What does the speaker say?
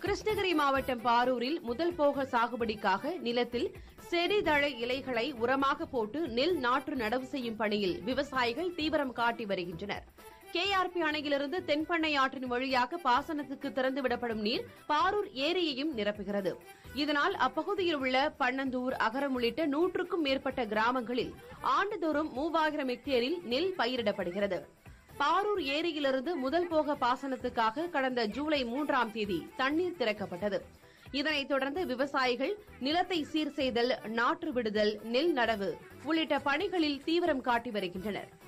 கிருஷ்ணகிரி மாவட்டம் பாரூரில் முதல் போக சாகுபடிக்காக நிலத்தில் செடிதழை இலைகளை உரமாக போட்டு நெல் நாற்று நடவு செய்யும் பணியில் விவசாயிகள் தீவிரம் காட்டி வருகின்றனர் கேஆர்பி அணையிலிருந்து தென்பண்ணை ஆற்றின் வழியாக பாசனத்துக்கு திறந்துவிடப்படும் நீர் பாரூர் ஏரியையும் நிரப்புகிறது இதனால் அப்பகுதியில் உள்ள பன்னந்தூர் அகரம் உள்ளிட்ட நூற்றுக்கும் மேற்பட்ட கிராமங்களில் ஆண்டுதோறும் மூவாயிரம் ஹெக்டேரில் நெல் பயிரிடப்படுகிறது பாரூர் ஏரியிலிருந்து முதல் போக பாசனத்துக்காக கடந்த ஜூலை மூன்றாம் தேதி தண்ணீர் திறக்கப்பட்டது இதனைத் தொடர்ந்து விவசாயிகள் நிலத்தை சீர் செய்தல் நாற்று விடுதல் நெல் நடவு உள்ளிட்ட பணிகளில் தீவிரம் காட்டி வருகின்றனர்